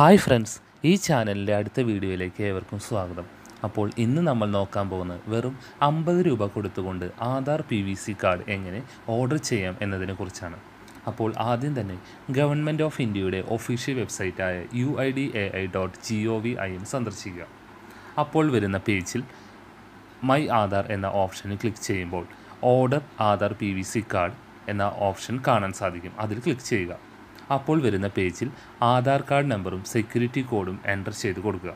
hi friends ഈ ചാനലിൻ്റെ അടുത്ത വീഡിയോയിലേക്ക് ഏവർക്കും സ്വാഗതം അപ്പോൾ ഇന്ന് നമ്മൾ നോക്കാൻ പോകുന്നത് വെറും അമ്പത് രൂപ കൊടുത്തുകൊണ്ട് Aadhaar P V C card എങ്ങനെ ഓർഡർ ചെയ്യാം എന്നതിനെ കുറിച്ചാണ് അപ്പോൾ ആദ്യം തന്നെ ഗവൺമെൻറ് ഓഫ് ഇന്ത്യയുടെ ഒഫീഷ്യൽ വെബ്സൈറ്റായ U I D A I dot G O V I N സന്ദർശിക്കുക അപ്പോൾ വരുന്ന പേജിൽ മൈ ആധാർ എന്ന ഓപ്ഷനിൽ ക്ലിക്ക് ചെയ്യുമ്പോൾ order Aadhaar P V C card എന്ന ഓപ്ഷൻ കാണാൻ സാധിക്കും അതിൽ ക്ലിക്ക് ചെയ്യുക അപ്പോൾ വരുന്ന പേജിൽ ആധാർ കാർഡ് നമ്പറും സെക്യൂരിറ്റി കോഡും എൻ്റർ ചെയ്ത് കൊടുക്കുക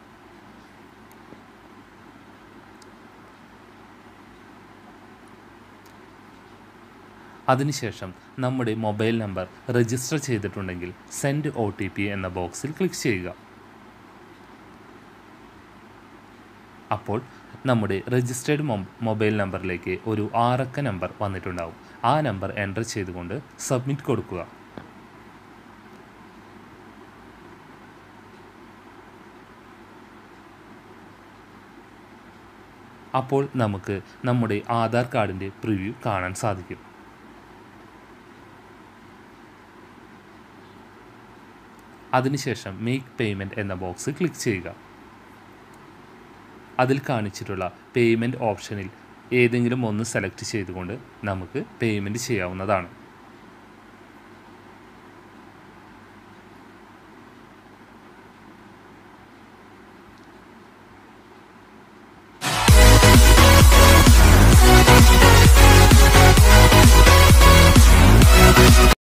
അതിനുശേഷം നമ്മുടെ മൊബൈൽ നമ്പർ രജിസ്റ്റർ ചെയ്തിട്ടുണ്ടെങ്കിൽ സെൻഡ് ഒ ടി പി എന്ന ബോക്സിൽ ക്ലിക്ക് ചെയ്യുക അപ്പോൾ നമ്മുടെ രജിസ്റ്റേർഡ് മൊബൈൽ നമ്പറിലേക്ക് ഒരു ആറക്ക നമ്പർ വന്നിട്ടുണ്ടാവും ആ നമ്പർ എൻ്റർ ചെയ്തുകൊണ്ട് സബ്മിറ്റ് കൊടുക്കുക അപ്പോൾ നമുക്ക് നമ്മുടെ ആധാർ കാർഡിൻ്റെ പ്രിവ്യൂ കാണാൻ സാധിക്കും അതിനുശേഷം മേക്ക് പേയ്മെൻറ്റ് എന്ന ബോക്സ് ക്ലിക്ക് ചെയ്യുക അതിൽ കാണിച്ചിട്ടുള്ള പേയ്മെൻറ്റ് ഓപ്ഷനിൽ ഏതെങ്കിലും ഒന്ന് സെലക്ട് ചെയ്തുകൊണ്ട് നമുക്ക് പേയ്മെൻറ്റ് ചെയ്യാവുന്നതാണ്